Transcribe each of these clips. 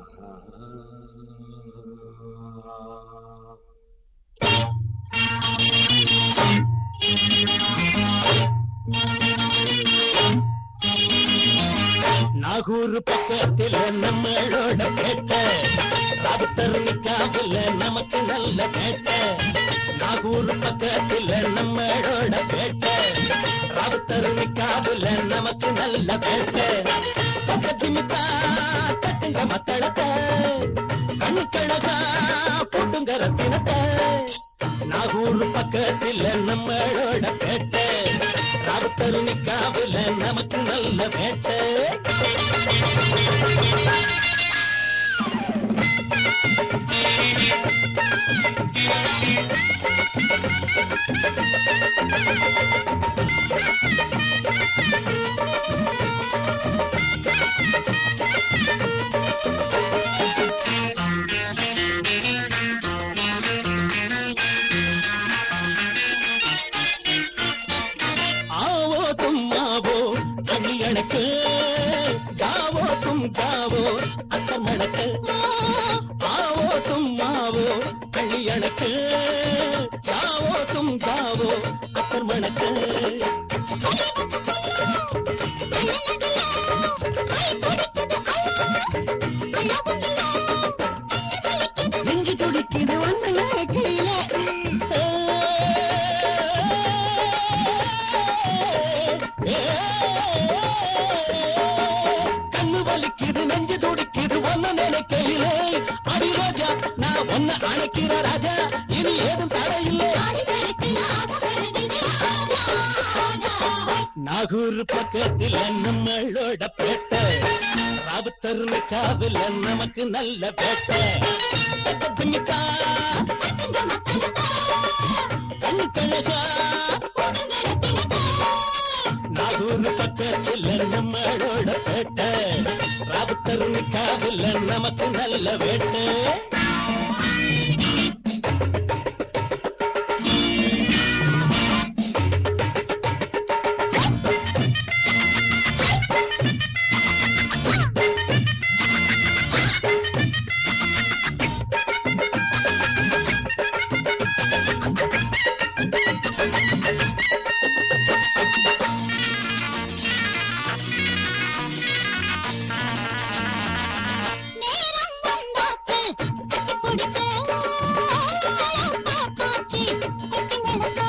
நாகூர் பக்கத்தில் நம்மளோட பேட்ட ராவுத்தர் நிக்காவில் நமக்கு நல்ல பேட்ட நாகூர் பக்கத்தில் நம்மளோட பேட்ட ராவுத்தர் நிக்காவில் நமக்கு நல்ல பேட்ட பக்கத்திமித்தா தட்டுங்க மத்தளத்தை கண்ணு கழகா போட்டுங்க ரத்தினத்தை நாகூர் பக்கத்தில் நம்மளோட பேட்ட ராவுத்தர் நிக்காவில் நமக்கு நல்ல பேட்ட ஆவோ தும்மாவோ அணி அணக்கு ஜாவோ தும் ஜாவோ அத்தம் அணக்கு ஆவோ தும்மாவோ அணி அணக்கு ஜாவோ தும் ஜாவோ அத்தம் அணக்கு நெஞ்சு துடிக்குது ஒண்ணு நினைக்கையில கண்ணு வலிக்குது நெஞ்சு துடிக்குது ஒண்ணு நினைக்கையிலே அடி ரோஜா நான் ஒன்னு அணைக்கிற ராஜா இனி ஏதும் தடையில்லை நாகூர் பக்கத்தில் நம்மளோட பேட்டை ராவுத்தர் காவில் நமக்கு நல்ல பேட்டை தக்கத்துமிக்கா, கண்ணு கழகா நாகூர் பக்கத்தில் நம்மளோட பேட்டை ராவுத்தர் காவில் நமக்கு நல்ல வேட்டை நேரம் வந்தாச்சு கட்டி பிடிக்க பார்த்தாச்சு கட்டி நடக்க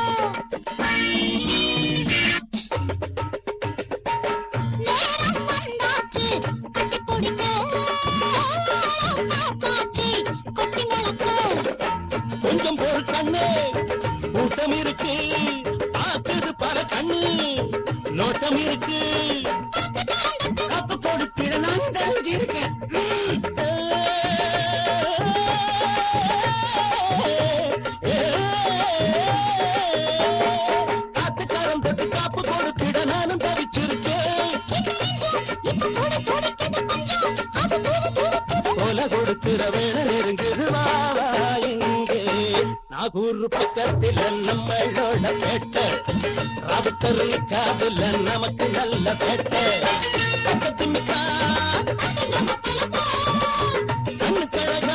நேரம் வந்தாச்சு கட்டி பிடிக்க பார்த்தாச்சு கட்டி நடக்க கொஞ்சம் பொறு கண்ணு கூட்டம் இருக்கு பாக்குது பல கண்ணு நோட்டம் இருக்கு காப்பு கொடுத்திட நான் தெரிஞ்சு இருக்கேன் காத்துக்காரன் தொட்டு காப்பு கொடுத்திட நானும் தவிச்சிருக்கேன் இப்ப கூட துடிக்குது கொஞ்சம் அது தூது தூது கொலை கொடுக்கிற வேலை நெருங்குது வா வா இங்கே நாகூர் பக்கத்தில் நம்மளோட பேட்டை ராவுத்தர் காதுல நமக்கு நல்ல பேட்டை பக்கத்து மிக்கா கண்ணு கழகா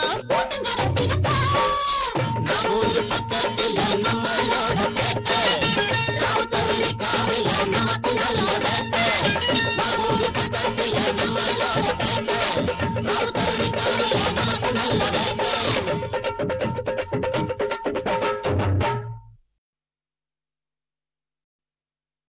நாகூர் பக்கத்தில் நம்மளோட பேட்டை ராவுத்தர் காதுல நமக்கு நல்ல பேட்டை நாகூர் பக்கத்தில் நம்மளோட பேட்டை